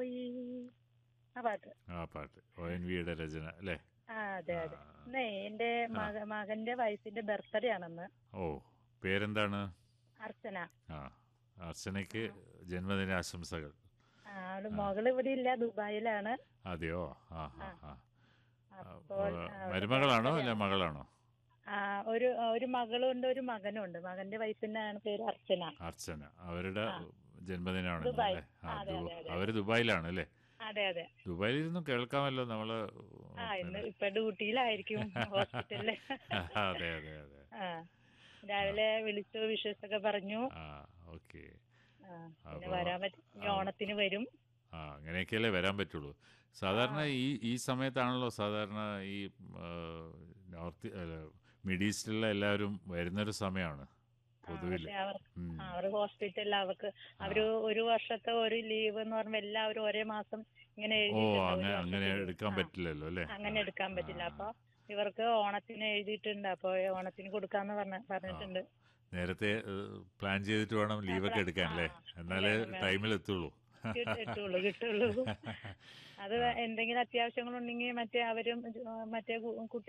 പോയി ആ പാട്ട് ആ പാട്ട് ഒ എൻ വിയുടെ രചന അല്ലേ ആ അതെ അതെ ആ. ഇന്നേ എന്റെ മക മകന്റെ വയസ്സിന്റെ ബർത്ത്ഡേ ആണെന്ന് ഓ പേരെന്താണ് അർച്ചന ആ അർച്ചനയ്ക്ക് ജന്മദിന ആശംസകൾ ആ, അവള് മകള് ഇവിടെ ഇല്ല ദുബായിലാണ് അതെയോ ആ ആ ആ അപ്പോൾ ആ, മരുമകളാണോ അല്ല മകളാണോ ആ, ഒരു ഒരു മകളും ഉണ്ട് ഒരു മകനും ഉണ്ട് മകന്റെ വയസ്സിനാണ് പേര് അർച്ചന അർച്ചന അവരുടെ ജന്മദിനമാണല്ലോ ദുബായ്. അല്ലേ ആ അതെ, ദു- അതെ, അതെ. അവര് ദുബായിലാണ് അല്ലേ അതെ അതെ ദുബായിലിരുന്നും കേൾക്കാമല്ലോ നമ്മള് ആ ഇന്ന് ഇപ്പൊ ഡ്യൂട്ടിയിലായിരിക്കും ഹോസ്പിറ്റലില് അതെ അതെ അതെ ആ രാവിലെ വിളിച്ചു വിഷസ് പറഞ്ഞു ആ ഓക്കെ ആ, പിന്നെ അപ്പൊ- വരാൻ പറ്റും ഇനി ഓണത്തിന് വരും ആ അങ്ങനെയൊക്കെയല്ലേ വരാൻ പറ്റുള്ളൂ സാധാരണ ഈ ഈ സമയത്താണല്ലോ സാധാരണ ഈ ആ, നോർത്ത് അല്ല, മിഡിൽ ഈസ്റ്റിലുള്ള എല്ലാവരും വരുന്നൊരു സമയമാണ് പൊതുവിൽ പക്ഷെ അവർ ആ, അവർ ഹോസ്പിറ്റലിൽ അവർക്ക് അവര് ഒരു വർഷത്തെ ഒരു ലീവ് എന്ന് പറയുമ്പോ എല്ലാവരും ഒരേ മാസം ഇങ്ങനെ ഓ എഴുതിയിട്ടുണ്ട് ഒരു അങ്ങനെ അങ്ങനെ വർഷത്തെ എടുക്കാൻ leave. പറ്റില്ലല്ലോ അല്ലേ ആ, അങ്ങനെ എടുക്കാൻ പറ്റില്ല അപ്പൊ ഇവർക്ക് ഓണത്തിന് എഴുതിയിട്ടുണ്ട് അപ്പൊ ഓണത്തിന് കൊടുക്കാന്ന് പറഞ്ഞ പറഞ്ഞിട്ടുണ്ട് നേരത്തെ പ്ലാൻ ചെയ്തിട്ട് വേണം ലീവൊക്കെ എടുക്കാൻ അല്ലേ എന്നാലേ ടൈമിൽ എത്തുള്ളൂ കിട്ട- കിട്ടുള്ളൂ കിട്ടുള്ളൂ അത് എന്തെങ്കിലും അത്യാവശ്യങ്ങളുണ്ടെങ്കിൽ മറ്റേ അവരും മറ്റേ കു- കുട്ടി